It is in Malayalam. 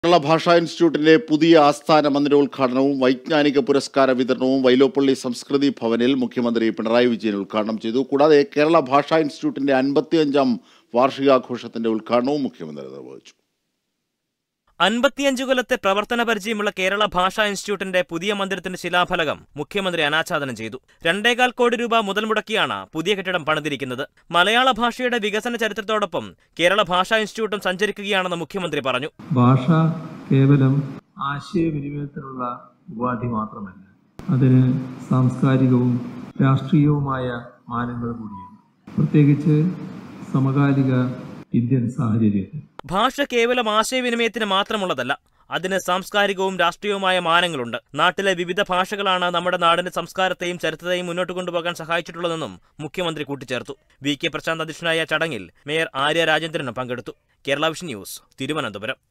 കേരള ഭാഷാ ഇൻസ്റ്റിറ്റ്യൂട്ടിന്റെ പുതിയ ആസ്ഥാന മന്ദിരോദ്ഘാടനവും വൈജ്ഞാനിക പുരസ്കാര വിതരണവും വൈലോപ്പള്ളി സംസ്കൃതി ഭവനിൽ മുഖ്യമന്ത്രി പിണറായി വിജയൻ ഉദ്ഘാടനം ചെയ്തു കൂടാതെ കേരള ഭാഷാ ഇൻസ്റ്റിറ്റ്യൂട്ടിന്റെ അൻപത്തിയഞ്ചാം വാർഷികാഘോഷത്തിന്റെ ഉദ്ഘാടനവും മുഖ്യമന്ത്രി നിർവഹിച്ചു അൻപത്തിയഞ്ചു കൊല്ലത്തെ പ്രവർത്തന പരിചയമുള്ള കേരള ഭാഷാ ഇൻസ്റ്റിറ്റ്യൂട്ടിന്റെ പുതിയ മന്ദിരത്തിന്റെ ശിലാഫലകം മുഖ്യമന്ത്രി അനാച്ഛാദനം ചെയ്തു രണ്ടേകാൽ കോടി രൂപ മുതൽ മുടക്കിയാണ് പുതിയ കെട്ടിടം പണിതിരിക്കുന്നത് മലയാള ഭാഷയുടെ വികസന ചരിത്രത്തോടൊപ്പം കേരള ഭാഷാ ഇൻസ്റ്റിറ്റ്യൂട്ടും സഞ്ചരിക്കുകയാണെന്ന് മുഖ്യമന്ത്രി പറഞ്ഞു ഭാഷ കേവലം ആശയവിനിമയത്തിനുള്ള ഉപാധി മാത്രമല്ല അതിന് സാംസ്കാരികവും രാഷ്ട്രീയവുമായ മാനങ്ങൾ കൂടിയാണ് പ്രത്യേകിച്ച് സമകാലിക ഇന്ത്യൻ സാഹചര്യത്തിൽ ഭാഷ കേവലം ആശയവിനിമയത്തിന് മാത്രമുള്ളതല്ല അതിന് സാംസ്കാരികവും രാഷ്ട്രീയവുമായ മാനങ്ങളുണ്ട് നാട്ടിലെ വിവിധ ഭാഷകളാണ് നമ്മുടെ നാടിന്റെ സംസ്കാരത്തെയും ചരിത്രത്തെയും മുന്നോട്ട് കൊണ്ടുപോകാൻ സഹായിച്ചിട്ടുള്ളതെന്നും മുഖ്യമന്ത്രി കൂട്ടിച്ചേർത്തു വി കെ പ്രശാന്ത് അധ്യക്ഷനായ ചടങ്ങിൽ മേയർ ആര്യ രാജേന്ദ്രനും പങ്കെടുത്തു കേരള വിഷൻ ന്യൂസ് തിരുവനന്തപുരം